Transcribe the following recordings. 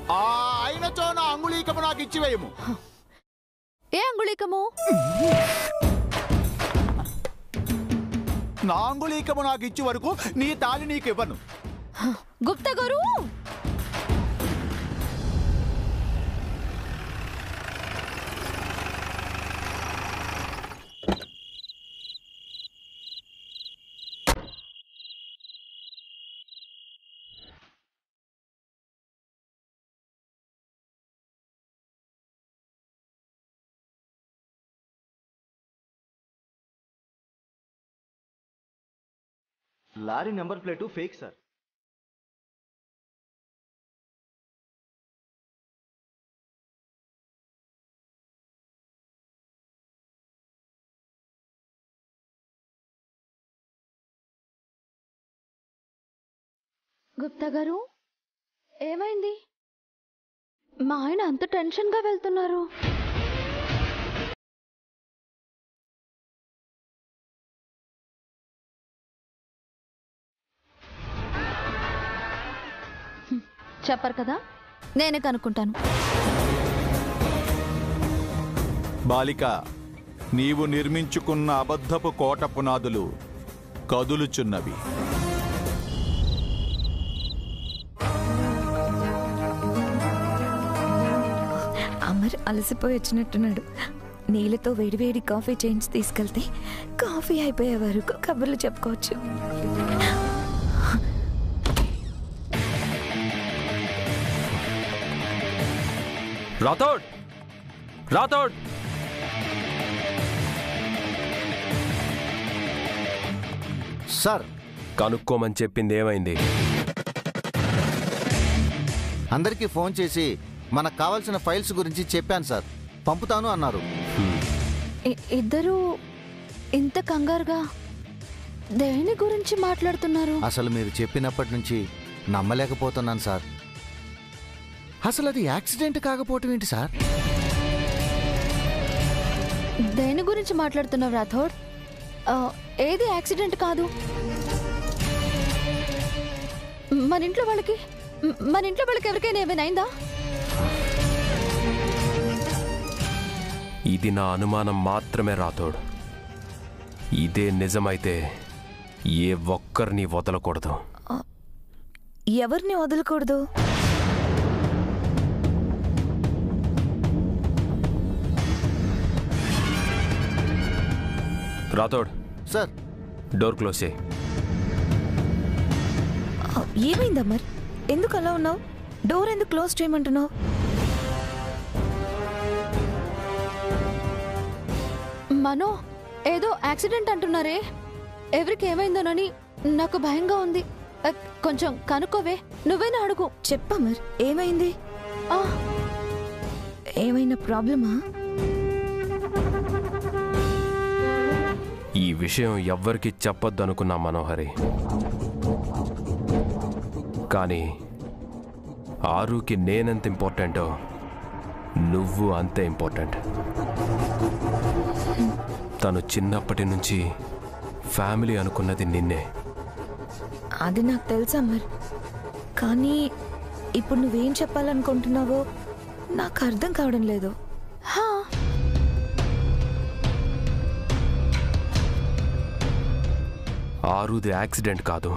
ఆ అయినచో నా అంగుళీకము నాకు ఇచ్చివేయము ఏ అంగుళీకము నా అంగుళీకము నాకు ఇచ్చి వరకు నీ తాళి నీకు ఇవ్వను Gupta garu lorry number plate fake sir Gupta garu ఏమైంది మా ఆయన అంత టెన్షన్గా వెళ్తున్నారు హ్మ్, చెప్పరు కదా నేనే కనుక్కుంటాను బాలిక నీవు నిర్మించుకున్న అబద్ధపు కోట పునాదులు కదులుచున్నవి అమర్ అలసిపోయి వచ్చినట్టున్నాడు నీళ్ళతో వేడివేడి కాఫీ చేయించి తీసుకెళ్తే కాఫీ అయిపోయే వరకు కబుర్లు చెప్పుకోవచ్చు రాథోడ్ రాథోడ్ సార్ కనుక్కోమని చెప్పింది ఏమైంది అందరికీ ఫోన్ చేసి మనకు కావాల్సిన ఫైల్స్ గురించి చెప్పాను సార్ పంపుతాను అన్నారు ఇ- ఇద్దరు ఇంత కంగారుగా దేని గురించి మాట్లాడుతున్నారు అసలు మీరు చెప్పినప్పటి నుంచి నమ్మలేకపోతున్నాను సార్ అసలు అది యాక్సిడెంట్ కాకపోవటం ఏంటి సార్ దేని గురించి మాట్లాడుతున్నావు రాథోడ్ ఆ, ఏది యాక్సిడెంట్ కాదు మన ఇంట్లో వాళ్ళకి మ్, మన ఇంట్లో వాళ్ళకి ఎవరికైనా ఏమైనా అయిందా ఇది నా అనుమానం మాత్రమే రాథోడ్ ఇదే నిజమైతే ఏ ఒక్కరిని వదలకూడదు ఎవరిని వదలకూడదు రాథోడ్ సార్ డోర్ క్లోజ్ చేయి ఆ, ఏమైంది అమర్ ఎందుకు అలా ఉన్నావు డోర్ ఎందుకు క్లోజ్ చేయమంటున్నావు మనో ఏదో యాక్సిడెంట్ అంటున్నారే ఎవరికి ఏమైందోనని నాకు భయంగా ఉంది అ, కొంచెం కనుక్కోవే నువ్వేనా అడుగు చెప్పమర్ ఏమైంది ఆ, ఏమైనా ప్రాబ్లమా ఈ విషయం ఎవ్వరికి చెప్పొద్దు అనుకున్నా మనోహరి కానీ ఆరుకి నేనెంత ఇంపార్టెంటో నువ్వు అంతే ఇంపార్టెంట్ తను చిన్నప్పటి నుంచి ఫ్యామిలీ అనుకున్నది నిన్నే అది నాకు తెలుసు అమర్ కానీ ఇప్పుడు నువ్వేం చెప్పాలనుకుంటున్నావో నాకు అర్థం కావడం లేదు హా, ఆరుది యాక్సిడెంట్ కాదు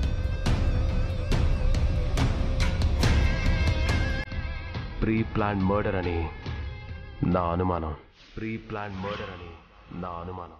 ప్రీ ప్లాన్ మర్డర్ అని నా అనుమానం ప్రీ ప్లాన్ మర్డర్ అని నా అనుమానం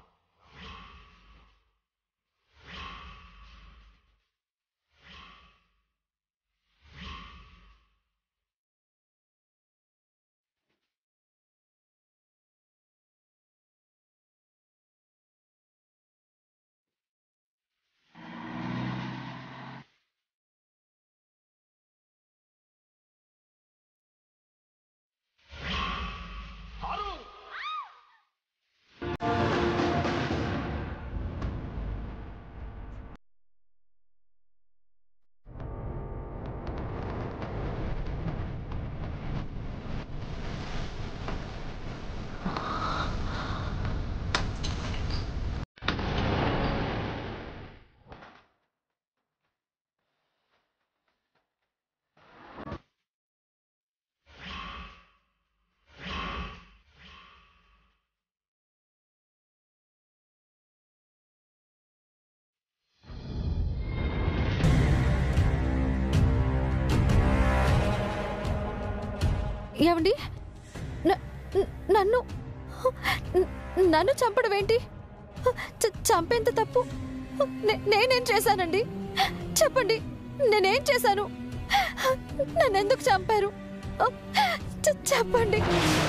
ఏమండి న- న- నన్ను న- నన్ను చంపడం ఏంటి చ- చంపేంత తప్పు నే- నేనేం చేశానండి చెప్పండి నేనేం చేశాను నన్ను ఎందుకు చంపారు చ- చెప్పండి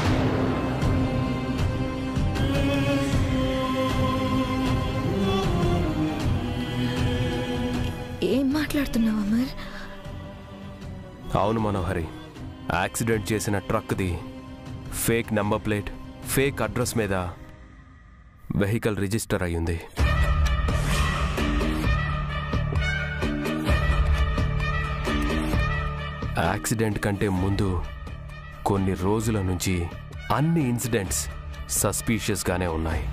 ఏం మాట్లాడుతున్నావు అమర్ అవును మనోహరి యాక్సిడెంట్ చేసిన ట్రక్ది fake number plate fake address మీద వెహికల్ రిజిస్టర్ అయ్యింది యాక్సిడెంట్ కంటే ముందు కొన్ని రోజుల నుంచి అన్ని ఇన్సిడెంట్స్ సస్పీషియస్గానే ఉన్నాయి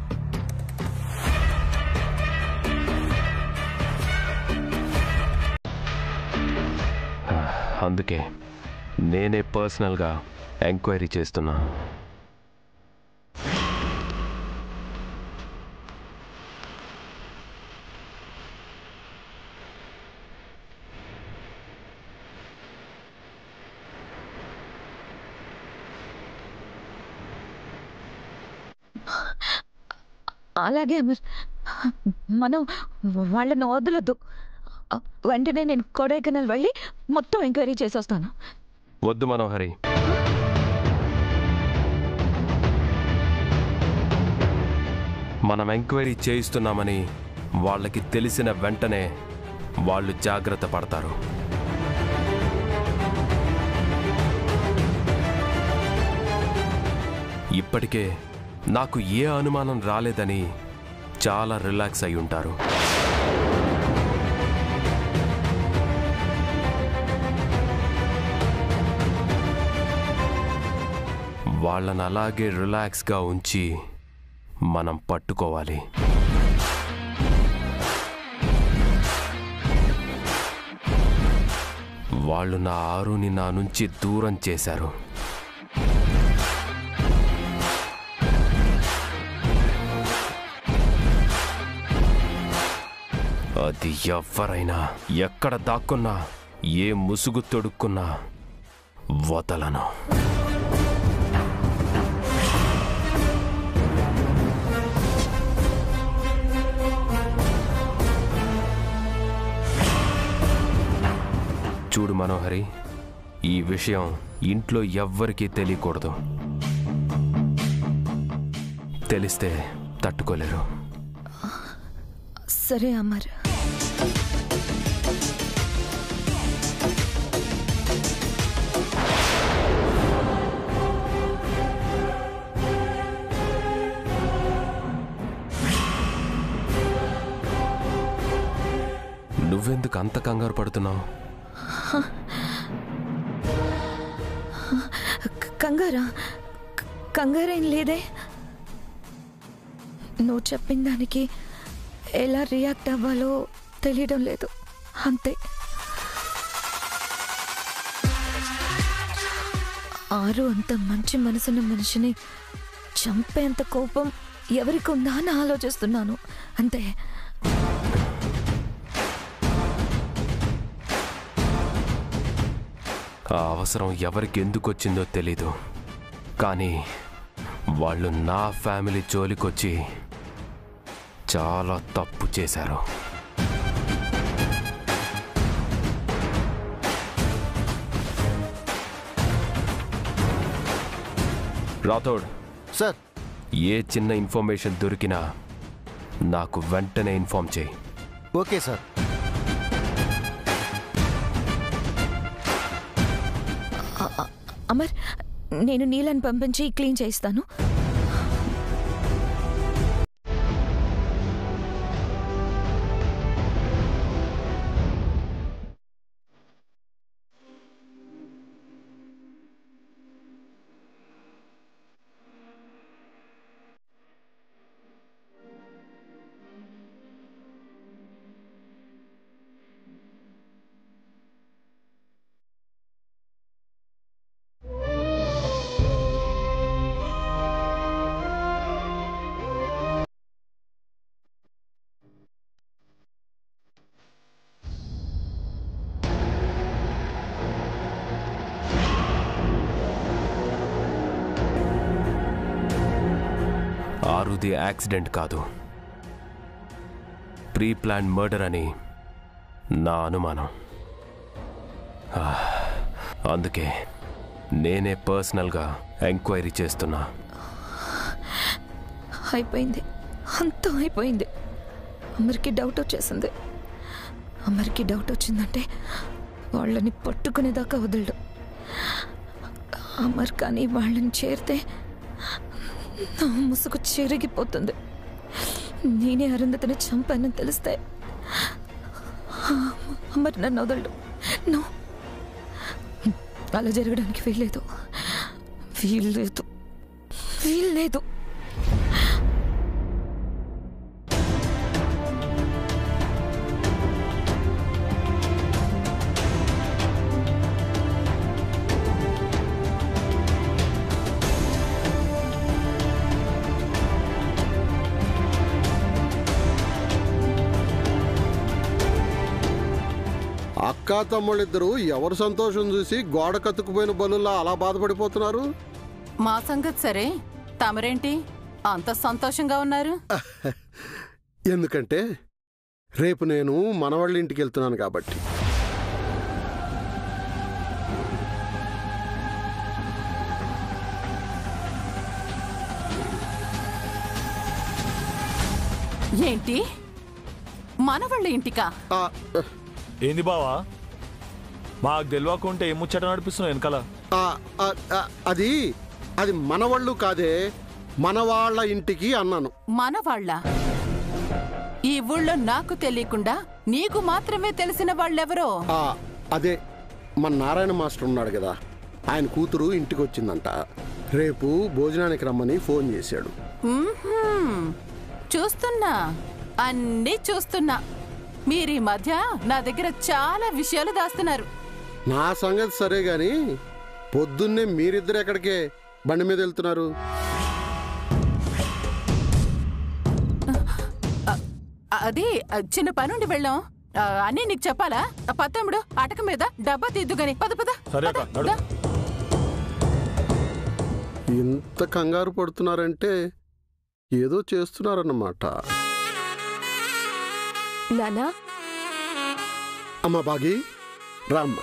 అందుకే నేనే పర్సనల్గా ఎంక్వైరీ చేస్తున్నా అలాగే అమర్ మనం వాళ్ళని వదలొద్దు వెంటనే నేను కొడైకెనాల్ వెళ్ళి మొత్తం ఎంక్వైరీ చేసేస్తాను వద్దు మనోహరి మనం ఎంక్వైరీ చేయిస్తున్నామని వాళ్ళకి తెలిసిన వెంటనే వాళ్ళు జాగ్రత్త పడతారు ఇప్పటికే నాకు ఏ అనుమానం రాలేదని చాలా రిలాక్స్ అయి ఉంటారు వాళ్ళని అలాగే రిలాక్స్గా ఉంచి మనం పట్టుకోవాలి వాళ్ళు నా ఆరుని నా నుంచి దూరం చేశారు అది ఎవ్వరైనా ఎక్కడ దాక్కున్నా ఏ ముసుగు తొడుక్కున్నా వదలను చూడు మనోహరి ఈ విషయం ఇంట్లో ఎవ్వరికీ తెలియకూడదు తెలిస్తే తట్టుకోలేరు సరే అమర్ నువ్వెందుకు అంత కంగారు పడుతున్నావు క- కంగారా క- కంగారేం లేదే నువ్వు చెప్పిన దానికి ఎలా రియాక్ట్ అవ్వాలో తెలియడం లేదు అంతే ఆరు అంత మంచి మనసున్న మనిషిని చంపేంత కోపం ఎవరికి ఉందా అని ఆలోచిస్తున్నాను అంతే ఆ అవసరం ఎవరికి ఎందుకు వచ్చిందో తెలీదు కానీ వాళ్ళు నా ఫ్యామిలీ జోలికొచ్చి చాలా తప్పు చేశారు రాథోడ్ సార్ ఏ చిన్న ఇన్ఫర్మేషన్ దొరికినా నాకు వెంటనే ఇన్ఫార్మ్ చేయి ఓకే సార్ అమర్ నేను నీళ్ళని పంపించి క్లీన్ చేయిస్తాను ఆరుది యాక్సిడెంట్ కాదు ప్రీ ప్లాన్ మర్డర్ అని నా అనుమానం ఆ, అందుకే నేనే పర్సనల్గా ఎంక్వైరీ చేస్తున్నా అయిపోయింది అంతా అయిపోయింది అమర్కి డౌట్ వచ్చేసింది అమర్కి డౌట్ వచ్చిందంటే వాళ్ళని పట్టుకునేదాకా వదలడు అమర్ కానీ వాళ్ళని చేరితే నా ముసుగు చెరిగిపోతుంది నేనే అరుంధతిని చంపానని తెలిస్తే అమర్ నన్ను వదలడు నో అలా జరగడానికి వీల్లేదు వీల్లేదు వీల్లేదు అక్కా తమ్ముళ్ళిద్దరూ ఎవరు సంతోషం చూసి గోడ కత్తుకుపోయిన బలుల్లా అలా బాధపడిపోతున్నారు మా సంగతి సరే తమరేంటి అంత సంతోషంగా ఉన్నారు ఎందుకంటే రేపు నేను మనవాళ్ళ ఇంటికి వెళ్తున్నాను కాబట్టి ఏంటి మనవాళ్ళ ఇంటికా ఆ, ఏంది బావా మాకు తెలియకుంటే ఏం ముచ్చట నడిపిస్తున్నావు వెనకాల ఆ, ఆ, ఆ, అది అది మనవాళ్ళు కాదే మనవాళ్ళ ఇంటికి అన్నాను మనవాళ్ళ ఈ ఊళ్ళో నాకు తెలియకుండా నీకు మాత్రమే తెలిసిన వాళ్ళెవరో ఆ, అదే మన నారాయణ మాస్టర్ ఉన్నాడు కదా ఆయన కూతురు ఇంటికి వచ్చిందంట రేపు భోజనానికి రమ్మని ఫోన్ చేశాడు మ్మ్హ్మ్. చూస్తున్నా అన్నీ చూస్తున్నా మీరీ మధ్య నా దగ్గర చాలా విషయాలు దాస్తున్నారు నా సంగతి సరే గాని పొద్దున్నే మీరిద్దరు ఎక్కడికే బండి మీద వెళ్తున్నారు అది ఆ, చిన్న పనుండి వెళ్ళాం ఆ, అన్నీ నీకు చెప్పాలా ఆ, పత్తమ్ముడు అటక మీద డబ్బా తీద్దుగాని పద పద సరే పద, అక్క, నడు. దా. ఇంత కంగారు పడుతున్నారంటే ఏదో చేస్తున్నారన్నమాట నానా అమ్మ బాగి రామ్మ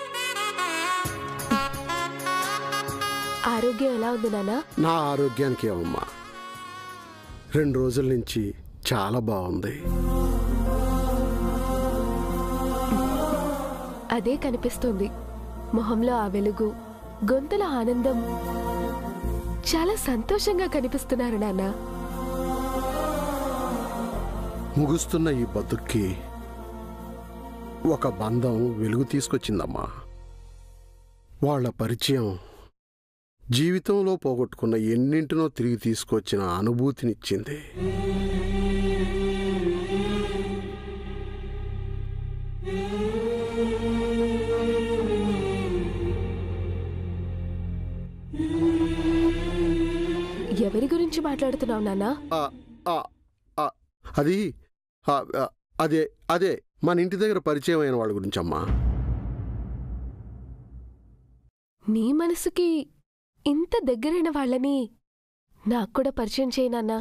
ఆరోగ్యం ఎలా ఉంది నానా నా ఆరోగ్యానికి ఏమమ్మా రెండు రోజుల నుంచి చాలా బాగుంది అదే కనిపిస్తుంది మొహంలో ఆ వెలుగు గొంతుల ఆనందం చాలా సంతోషంగా కనిపిస్తున్నారు నాన్న ముగుస్తున్న ఈ బతుక్కి ఒక బంధం వెలుగు తీసుకొచ్చిందమ్మా వాళ్ళ పరిచయం జీవితంలో పోగొట్టుకున్న ఎన్నింటినో తిరిగి తీసుకొచ్చిన అనుభూతినిచ్చింది ఎవరి గురించి మాట్లాడుతున్నావు నాన్నా ఆ, ఆ, ఆ, అది ఆ, ఆ, అదే అదే మన ఇంటి దగ్గర పరిచయం అయిన వాళ్ళ గురించి అమ్మా నీ మనసుకి ఇంత దగ్గరైన వాళ్ళని నాకు కూడా పరిచయం చేయనన్నా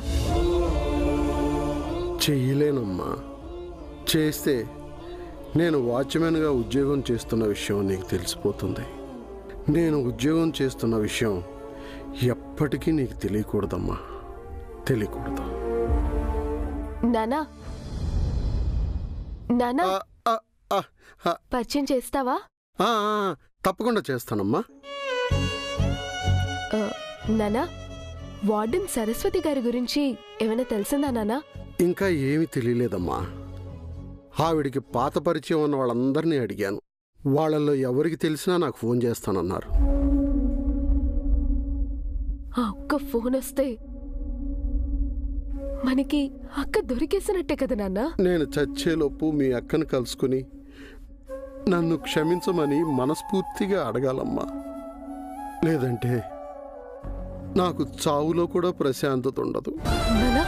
చెయ్యలేనమ్మా చేస్తే నేను వాచ్మెన్గా ఉద్యోగం చేస్తున్న విషయం నీకు తెలిసిపోతుంది నేను ఉద్యోగం చేస్తున్న విషయం ఎప్పటికీ నీకు తెలియకూడదమ్మా తెలియకూడదు నానా నానా ఆ, ఆ, ఆ, ఆ, పరిచయం చేస్తావా ఆ, ఆ, తప్పకుండా చేస్తానమ్మా ఆ, నానా వార్డెన్ సరస్వతి గారి గురించి ఏమైనా తెలిసిందా నానా ఇంకా ఏమీ తెలియలేదమ్మా ఆవిడికి పాత పరిచయం ఉన్న వాళ్ళందరినీ అడిగాను వాళ్ళల్లో ఎవరికి తెలిసినా నాకు ఫోన్ చేస్తానన్నారు ఆ ఒక్క ఫోన్ వస్తే మనకి అక్క దొరికేసినట్టే కదా నాన్నా నేను చచ్చేలోపు మీ అక్కను కలుసుకుని నన్ను క్షమించమని మనస్ఫూర్తిగా అడగాలమ్మా లేదంటే నాకు చావులో కూడా ప్రశాంతత ఉండదు నానా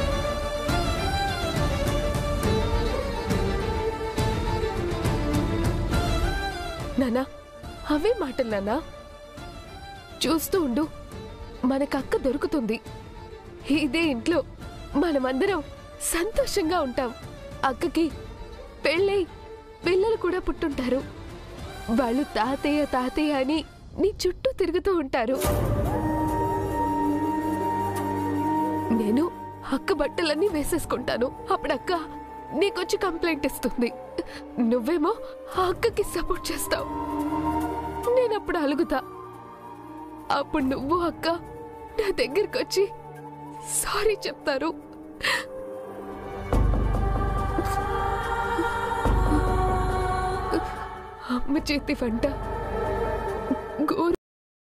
నానా అవే మాటలు నానా చూస్తూ ఉండు మనకు అక్క దొరుకుతుంది ఇదే ఇంట్లో మనమందరం సంతోషంగా ఉంటాం అక్కకి పెళ్ళై పిల్లలు కూడా పుట్టుంటారు వాళ్ళు తాతయ్య తాతయ్య అని నీ చుట్టూ తిరుగుతూ ఉంటారు నేను అక్క బట్టలన్నీ వేసేసుకుంటాను అప్పుడు అక్క నీకొచ్చి కంప్లైంట్ ఇస్తుంది నువ్వేమో ఆ అక్కకి సపోర్ట్ చేస్తావు నేను అప్పుడు అలుగుతా అప్పుడు నువ్వు అక్క నా దగ్గరికి వచ్చి సారీ చెప్తారు అమ్మ చేతి వంట గోరు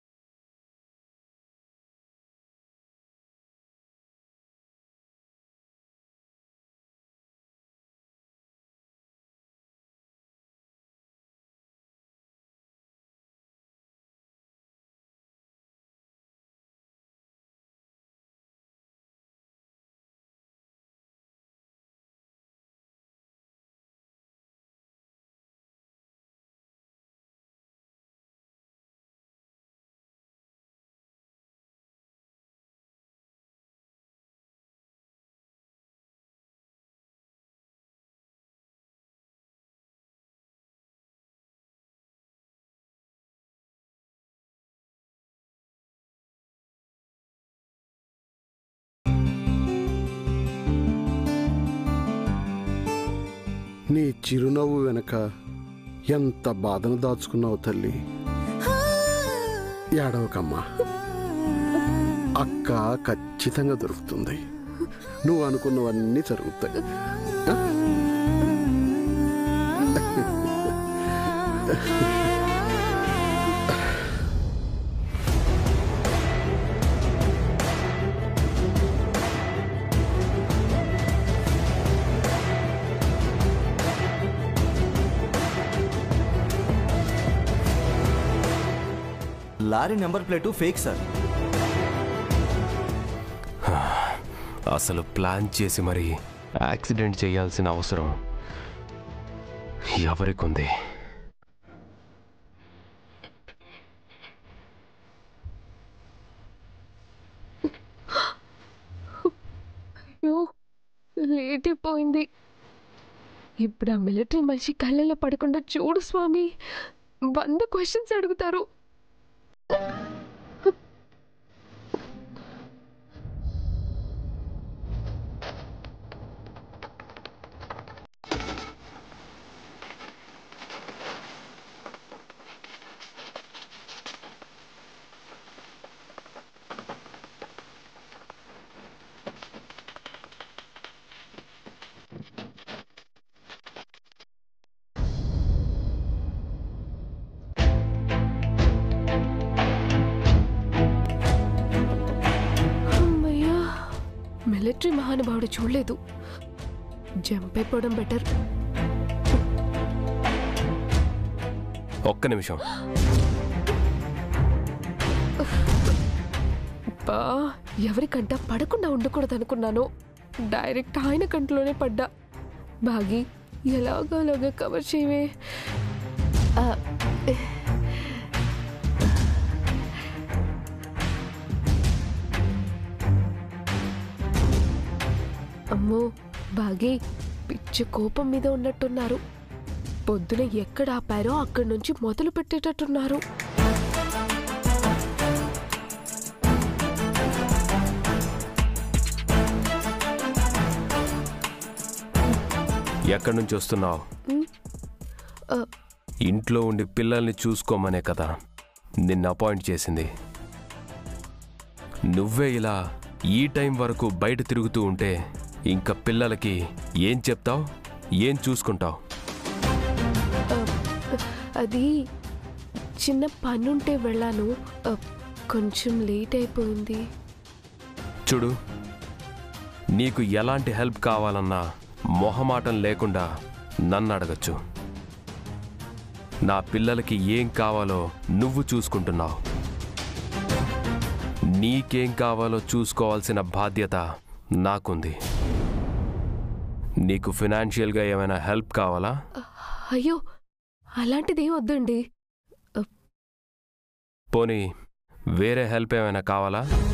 నీ చిరునవ్వు వెనక ఎంత బాధను దాచుకున్నావు తల్లి ఏడవకమ్మా అక్క ఖచ్చితంగా దొరుకుతుంది నువ్వు అనుకున్నవన్నీ జరుగుతాయి ఆ? Lorry number plate fake sir అసలు ప్లాన్ చేసి మరి యాక్సిడెంట్ చేయాల్సిన అవసరం ఎవరికుంది అయ్యో లేట్ అయిపోయింది ఇప్పుడు ఆ మిలిటరీ మనిషి కళ్ళలో పడకుండా చూడు స్వామి వంద క్వశ్చన్స్ అడుగుతారు అమ్మయ్యా మిలిటరీ మహానుభావుడు చూడలేదు జంప్ అయిపోవడం బెటర్ ఒక్క నిమిషం బా ఎవరికంట పడకుండా ఉండకూడదు అనుకున్నాను డైరెక్ట్ ఆయన కంట్లోనే పడ్డా బాగి ఎలాగోలాగా కవర్ చేయవే ఆ, అమ్మో బాగి పిచ్చి కోపం మీద ఉన్నట్టున్నారు పొద్దున ఎక్కడ ఆపారో అక్కడి నుంచి మొదలు పెట్టేటట్టున్నారు ఎక్కడి నుంచి వస్తున్నావు ఆ, ఇంట్లో ఉండి పిల్లల్ని చూసుకోమనే కదా నిన్ను అపాయింట్ చేసింది నువ్వే ఇలా ఈ టైం వరకు బయట తిరుగుతూ ఉంటే ఇంకా పిల్లలకి ఏం చెప్తావు ఏం చూసుకుంటావు అది చిన్న పనుంటే వెళ్ళాను ఆ, కొంచెం లేట్ అయిపోయింది చూడు నీకు ఎలాంటి హెల్ప్ కావాలన్నా మొహమాటం లేకుండా నన్ను అడగచ్చు నా పిల్లలకి ఏం కావాలో నువ్వు చూసుకుంటున్నావు నీకేం కావాలో చూసుకోవాల్సిన బాధ్యత నాకుంది నీకు ఫినాన్షియల్గా ఏమైనా హెల్ప్ కావాలా అయ్యో అలాంటిది ఏం వద్దండి పోనీ వేరే హెల్ప్ ఏమైనా కావాలా